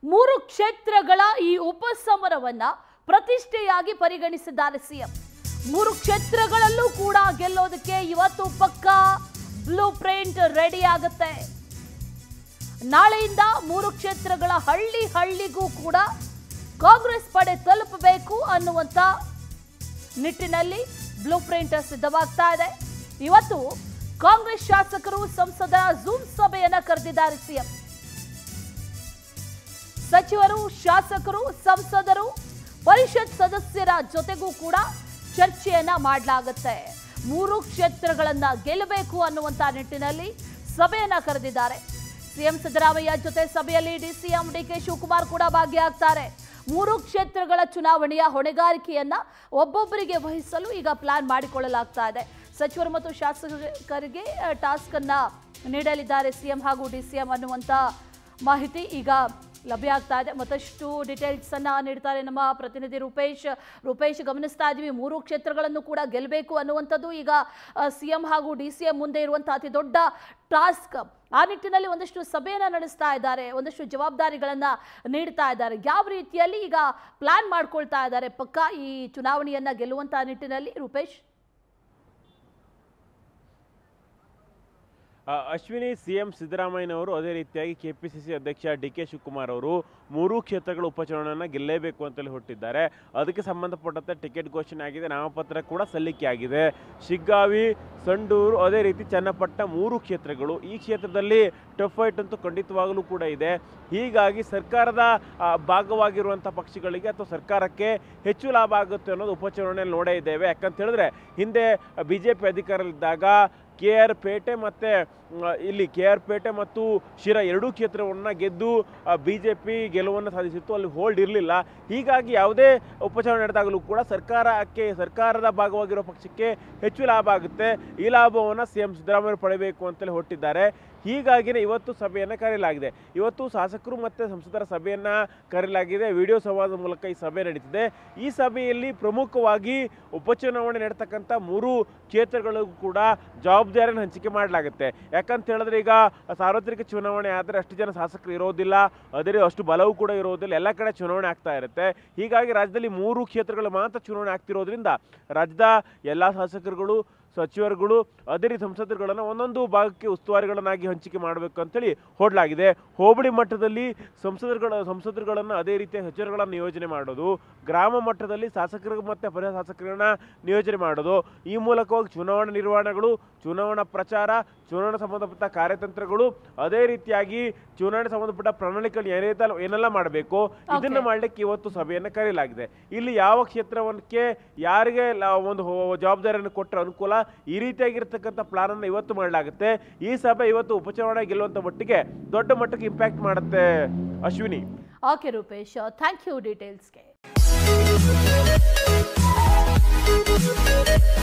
ಮೂರು ಕ್ಷೇತ್ರಗಳ ಈ ಉಪಸಮರವನ್ನ ಪ್ರತಿಷ್ಠೆಯಾಗಿ ಪರಿಗಣಿಸಿದ್ದಾರೆ ಸಿಎಂ ಮೂರು ಕ್ಷೇತ್ರಗಳಲ್ಲೂ ಕೂಡ ಗೆಲ್ಲೋದಕ್ಕೆ ಇವತ್ತು ಪಕ್ಕ ಬ್ಲೂ ಪ್ರಿಂಟ್ ರೆಡಿ ಆಗುತ್ತೆ ನಾಳೆಯಿಂದ ಮೂರು ಕ್ಷೇತ್ರಗಳ ಹಳ್ಳಿ ಹಳ್ಳಿಗೂ ಕೂಡ ಕಾಂಗ್ರೆಸ್ ಪಡೆ ತಲುಪಬೇಕು ಅನ್ನುವಂತ ನಿಟ್ಟಿನಲ್ಲಿ ಬ್ಲೂ ಪ್ರಿಂಟ್ ಸಿದ್ಧವಾಗ್ತಾ ಇದೆ ಇವತ್ತು ಕಾಂಗ್ರೆಸ್ ಶಾಸಕರು ಸಂಸದರ ಝೂಮ್ ಸಭೆಯನ್ನ ಕರೆದಿದ್ದಾರೆ ಸಿಎಂ ಸಚಿವರು ಶಾಸಕರು ಸಂಸದರು ಪರಿಷತ್ ಸದಸ್ಯರ ಜೊತೆಗೂ ಕೂಡ ಚರ್ಚೆಯನ್ನ ಮಾಡಲಾಗುತ್ತೆ ಮೂರು ಕ್ಷೇತ್ರಗಳನ್ನ ಗೆಲ್ಲಬೇಕು ಅನ್ನುವಂತ ನಿಟ್ಟಿನಲ್ಲಿ ಸಭೆಯನ್ನ ಕರೆದಿದ್ದಾರೆ ಸಿಎಂ ಸಿದ್ದರಾಮಯ್ಯ ಜೊತೆ ಸಭೆಯಲ್ಲಿ ಡಿಸಿಎಂ ಡಿಕೆ ಶಿವಕುಮಾರ್ ಕೂಡ ಭಾಗಿಯಾಗ್ತಾರೆ ಮೂರು ಕ್ಷೇತ್ರಗಳ ಚುನಾವಣೆಯ ಹೊಣೆಗಾರಿಕೆಯನ್ನ ಒಬ್ಬೊಬ್ಬರಿಗೆ ವಹಿಸಲು ಈಗ ಪ್ಲಾನ್ ಮಾಡಿಕೊಳ್ಳಲಾಗ್ತಾ ಇದೆ ಸಚಿವರು ಮತ್ತು ಶಾಸಕರಿಗೆ ಆ, ಟಾಸ್ಕ್ ಅನ್ನ ನೀಡಲಿದ್ದಾರೆ ಸಿಎಂ ಹಾಗೂ ಡಿಸಿಎಂ ಅನ್ನುವಂತ ಮಾಹಿತಿ ಈಗ ಲಭ್ಯ ಆಗ್ತಾ ಇದೆ ಮತ್ತಷ್ಟು ಡೀಟೇಲ್ಸ್ ಅನ್ನ ನೀಡ್ತಾರೆ ನಮ್ಮ ಪ್ರತಿನಿಧಿ ರೂಪೇಶ್ ರೂಪೇಶ್ ಗಮನಿಸ್ತಾ ಇದ್ವಿ ಮೂರು ಕ್ಷೇತ್ರಗಳನ್ನು ಕೂಡ ಗೆಲ್ಲಬೇಕು ಅನ್ನುವಂಥದ್ದು ಈಗ ಸಿಎಂ ಹಾಗೂ ಡಿ ಸಿ ಎಂ ಮುಂದೆ ಇರುವಂತಹ ಅತಿ ದೊಡ್ಡ ಟಾಸ್ಕ್ ಆ ನಿಟ್ಟಿನಲ್ಲಿ ಒಂದಷ್ಟು ಸಭೆಯನ್ನ ನಡೆಸ್ತಾ ಇದ್ದಾರೆ ಒಂದಷ್ಟು ಜವಾಬ್ದಾರಿಗಳನ್ನ ನೀಡ್ತಾ ಇದ್ದಾರೆ ಯಾವ ರೀತಿಯಲ್ಲಿ ಈಗ ಪ್ಲಾನ್ ಮಾಡ್ಕೊಳ್ತಾ ಇದ್ದಾರೆ ಪಕ್ಕ ಈ ಚುನಾವಣೆಯನ್ನ ಗೆಲ್ಲುವಂತಹ ನಿಟ್ಟಿನಲ್ಲಿ ರೂಪೇಶ್ ಆ, ಅಶ್ವಿನಿ ಸಿಎಂ ಸಿದ್ದರಾಮಯ್ಯನವರು ಅದೇ ರೀತಿಯಾಗಿ ಕೆಪಿಸಿಸಿ ಅಧ್ಯಕ್ಷ ಡಿ ಕೆ ಶಿವಕುಮಾರ್ ಅವರು ಮೂರೂ ಕ್ಷೇತ್ರಗಳ ಉಪಚುನಾವಣೆಯನ್ನು ಗೆಲ್ಲೇಬೇಕು ಅಂತೇಳಿ ಹೊರಟಿದ್ದಾರೆ ಅದಕ್ಕೆ ಸಂಬಂಧಪಟ್ಟಂತೆ ಟಿಕೆಟ್ ಘೋಷಣೆ ಆಗಿದೆ ನಾಮಪತ್ರ ಕೂಡ ಸಲ್ಲಿಕೆ ಆಗಿದೆ ಶಿಗ್ಗಾವಿ ಸಂಡೂರು ಅದೇ ರೀತಿ ಚನ್ನಪಟ್ಟ ಮೂರು ಕ್ಷೇತ್ರಗಳು ಈ ಕ್ಷೇತ್ರದಲ್ಲಿ ಟಫ್ ಫೈಟ್ ಅಂತೂ ಖಂಡಿತವಾಗಲೂ ಕೂಡ ಇದೆ ಹೀಗಾಗಿ ಸರ್ಕಾರದ ಆ, ಭಾಗವಾಗಿರುವಂಥ ಪಕ್ಷಗಳಿಗೆ ಅಥವಾ ಸರ್ಕಾರಕ್ಕೆ ಹೆಚ್ಚು ಲಾಭ ಆಗುತ್ತೆ ಅನ್ನೋದು ಉಪಚುನಾವಣೆಯಲ್ಲಿ ನೋಡೇ ಇದ್ದೇವೆ ಯಾಕಂತ ಹೇಳಿದ್ರೆ ಹಿಂದೆ ಬಿ ಜೆ ಪಿ ಅಧಿಕಾರದಲ್ಲಿದ್ದಾಗ ಕೆ ಆರ್ ಪೇಟೆ ಮತ್ತು ಇಲ್ಲಿ ಕೆ ಆರ್ ಪೇಟೆ ಮತ್ತು ಶಿರಾ ಎರಡೂ ಕ್ಷೇತ್ರವನ್ನು ಗೆದ್ದು ಬಿ ಜೆ ಪಿ ಗೆಲುವನ್ನು ಸಾಧಿಸಿತ್ತು ಅಲ್ಲಿ ಹೋಲ್ಡ್ ಇರಲಿಲ್ಲ ಹೀಗಾಗಿ ಯಾವುದೇ ಉಪಚುನಾವಣೆ ನಡೆದಾಗಲೂ ಕೂಡ ಸರ್ಕಾರಕ್ಕೆ ಸರ್ಕಾರದ ಭಾಗವಾಗಿರೋ ಪಕ್ಷಕ್ಕೆ ಹೆಚ್ಚು ಲಾಭ ಆಗುತ್ತೆ ಈ ಲಾಭವನ್ನು ಸಿ ಎಂ ಸಿದ್ದರಾಮಯ್ಯ ಪಡೆಯಬೇಕು ಅಂತೇಳಿ ಹೊರಟಿದ್ದಾರೆ ಹೀಗಾಗಿನೇ ಇವತ್ತು ಸಭೆಯನ್ನು ಕರೆಯಲಾಗಿದೆ ಇವತ್ತು ಶಾಸಕರು ಮತ್ತು ಸಂಸದರ ಸಭೆಯನ್ನು ಕರೆಯಲಾಗಿದೆ ವಿಡಿಯೋ ಸಂವಾದದ ಮೂಲಕ ಈ ಸಭೆ ನಡೀತಿದೆ ಈ ಸಭೆಯಲ್ಲಿ ಪ್ರಮುಖವಾಗಿ ಉಪಚುನಾವಣೆ ನಡೀತಕ್ಕಂಥ ಮೂರು ಕ್ಷೇತ್ರಗಳಿಗೂ ಕೂಡ ಜವಾಬ್ದಾರಿಯನ್ನು ಹಂಚಿಕೆ ಮಾಡಲಾಗುತ್ತೆ ಯಾಕಂತ ಹೇಳಿದ್ರೆ ಈಗ ಸಾರ್ವತ್ರಿಕ ಚುನಾವಣೆ ಆದರೆ ಅಷ್ಟು ಜನ ಶಾಸಕರು ಇರೋದಿಲ್ಲ ಅದೇ ಅಷ್ಟು ಬಲವೂ ಕೂಡ ಇರೋದಿಲ್ಲ ಎಲ್ಲ ಕಡೆ ಚುನಾವಣೆ ಆಗ್ತಾ ಇರುತ್ತೆ ಹೀಗಾಗಿ ರಾಜ್ಯದಲ್ಲಿ ಮೂರು ಕ್ಷೇತ್ರಗಳು ಮಾತ್ರ ಚುನಾವಣೆ ಆಗ್ತಿರೋದ್ರಿಂದ ರಾಜ್ಯದ ಎಲ್ಲ ಶಾಸಕರುಗಳು ಸಚಿವರುಗಳು ಅದೇ ರೀತಿ ಸಂಸದರುಗಳನ್ನು ಒಂದೊಂದು ಭಾಗಕ್ಕೆ ಉಸ್ತುವಾರಿಗಳನ್ನಾಗಿ ಹಂಚಿಕೆ ಮಾಡಬೇಕು ಅಂತೇಳಿ ಹೊರಡಲಾಗಿದೆ ಹೋಬಳಿ ಮಟ್ಟದಲ್ಲಿ ಸಂಸದರುಗಳ ಸಂಸದರುಗಳನ್ನು ಅದೇ ರೀತಿಯ ಸಚಿವರುಗಳನ್ನು ನಿಯೋಜನೆ ಮಾಡೋದು ಗ್ರಾಮ ಮಟ್ಟದಲ್ಲಿ ಶಾಸಕರು ಮತ್ತು ಪರ ಶಾಸಕರನ್ನ ನಿಯೋಜನೆ ಮಾಡೋದು ಈ ಮೂಲಕವಾಗಿ ಚುನಾವಣಾ ನಿರ್ವಹಣೆಗಳು ಚುನಾವಣಾ ಪ್ರಚಾರ ಚುನಾವಣಾ ಸಂಬಂಧಪಟ್ಟ ಕಾರ್ಯತಂತ್ರಗಳು ಅದೇ ರೀತಿಯಾಗಿ ಚುನಾವಣೆ ಸಂಬಂಧಪಟ್ಟ ಪ್ರಣಾಳಿಕೆಗಳು ಏನೇತ ಏನೆಲ್ಲ ಮಾಡಬೇಕು ಇದನ್ನ ಮಾಡಲಿಕ್ಕೆ ಇವತ್ತು ಸಭೆಯನ್ನು ಕರೆಯಲಾಗಿದೆ ಇಲ್ಲಿ ಯಾವ ಕ್ಷೇತ್ರಕ್ಕೆ ಯಾರಿಗೆ ಲ- ಒಂದು ಹೋ- ಜವಾಬ್ದಾರಿಯನ್ನು ಕೊಟ್ಟರೆ ಅನುಕೂಲ ಈ ರೀತಿಯಾಗಿರ್ತಕ್ಕಂಥ ಪ್ಲಾನ್ ಅನ್ನು ಇವತ್ತು ಮಾಡಲಾಗುತ್ತೆ ಈ ಸಭೆ ಇವತ್ತು ಉಪಚುನಾವಣೆ ಗೆಲ್ಲುವಂತ ಮಟ್ಟಿಗೆ ದೊಡ್ಡ ಮಟ್ಟಕ್ಕೆ ಇಂಪ್ಯಾಕ್ಟ್ ಮಾಡುತ್ತೆ Ashwini okay Rupesh thank you ಡೀಟೇಲ್ಸ್ಗೆ